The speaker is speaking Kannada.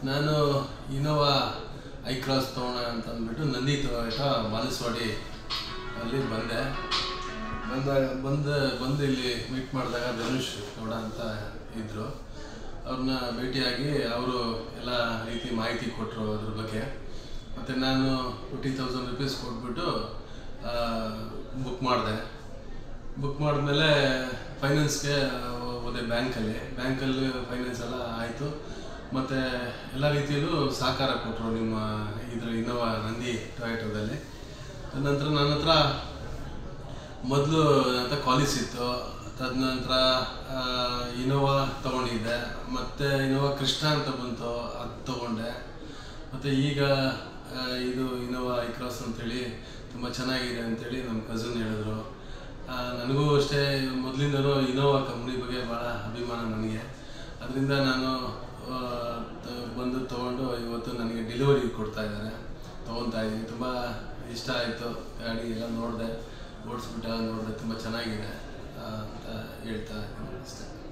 ನಾನು ಇನೋವಾ ಐ ಕ್ರಾಸ್ ತೊಗೊಳ ಅಂತ ಅಂದ್ಬಿಟ್ಟು ನಂದಿ ಟೊಯೋಟ ಬಾಲಸ್ವಾಡಿ ಅಲ್ಲಿ ಬಂದೆ ಬಂದ ಬಂದು ಬಂದು ಇಲ್ಲಿ ಮೀಟ್ ಮಾಡಿದಾಗ ಧನುಷ್ ಗೌಡ ಅಂತ ಇದ್ದರು ಅವ್ರನ್ನ ಭೇಟಿಯಾಗಿ ಅವರು ಎಲ್ಲ ರೀತಿ ಮಾಹಿತಿ ಕೊಟ್ಟರು ಅದ್ರ ಬಗ್ಗೆ ಮತ್ತು ನಾನು ಫಿಫ್ಟಿ ತೌಸಂಡ್ ರುಪೀಸ್ ಕೊಟ್ಬಿಟ್ಟು ಬುಕ್ ಮಾಡಿದೆ ಬುಕ್ ಮಾಡಿದ್ಮೇಲೆ ಫೈನಾನ್ಸ್ಗೆ ಹೋದೆ ಬ್ಯಾಂಕಲ್ಲಿ ಬ್ಯಾಂಕಲ್ಲಿ ಫೈನಾನ್ಸ್ ಎಲ್ಲ ಆಯಿತು ಮತ್ತು ಎಲ್ಲ ರೀತಿಯಲ್ಲೂ ಸಹಕಾರ ಕೊಟ್ಟರು ನಿಮ್ಮ ಇದ್ರ ಇನ್ನೋವಾ ನಂದಿ ಟೊಯೋಟೋದಲ್ಲಿ ತದನಂತರ ನನ್ನ ಹತ್ರ ಮೊದಲು ಅಂತ ಕಾಲೇಜ್ ಇತ್ತು ತದನಂತರ ಇನೋವಾ ತೊಗೊಂಡಿದ್ದೆ ಮತ್ತು ಇನೋವಾ ಕೃಷ್ಣ ಅಂತ ಬಂತು ಅದು ತೊಗೊಂಡೆ ಮತ್ತು ಈಗ ಆ, ಇದು ಇನೋವಾ ಐ ಕ್ರಾಸ್ ಅಂತೇಳಿ ತುಂಬ ಚೆನ್ನಾಗಿದೆ ಅಂತೇಳಿ ನಮ್ಮ ಕಸಿನ್ ಹೇಳಿದ್ರು ಆ, ನನಗೂ ಅಷ್ಟೇ ಮೊದಲಿಂದನೂ ಇನೋವಾ ಕಂಪ್ನಿ ಬಗ್ಗೆ ಭಾಳ ಅಭಿಮಾನ ನನಗೆ ಅದರಿಂದ ನಾನು ಆ, ತ- ಬಂದು ತೊಗೊಂಡು ಇವತ್ತು ನನಗೆ ಡೆಲಿವರಿ ಕೊಡ್ತಾ ಇದ್ದಾರೆ ತೊಗೊತಾ ಇದ್ದೀನಿ ತುಂಬ ಇಷ್ಟ ಆಯಿತು ಗಾಡಿ ಎಲ್ಲ ನೋಡಿದೆ ಓಡಿಸ್ಬಿಟ್ಟು ನೋಡಿದೆ ತುಂಬ ಚೆನ್ನಾಗಿದೆ ಆ, ಅಂತ ಹೇಳ್ತಾ ಇದ್ದೀನಿ ಅಷ್ಟೇ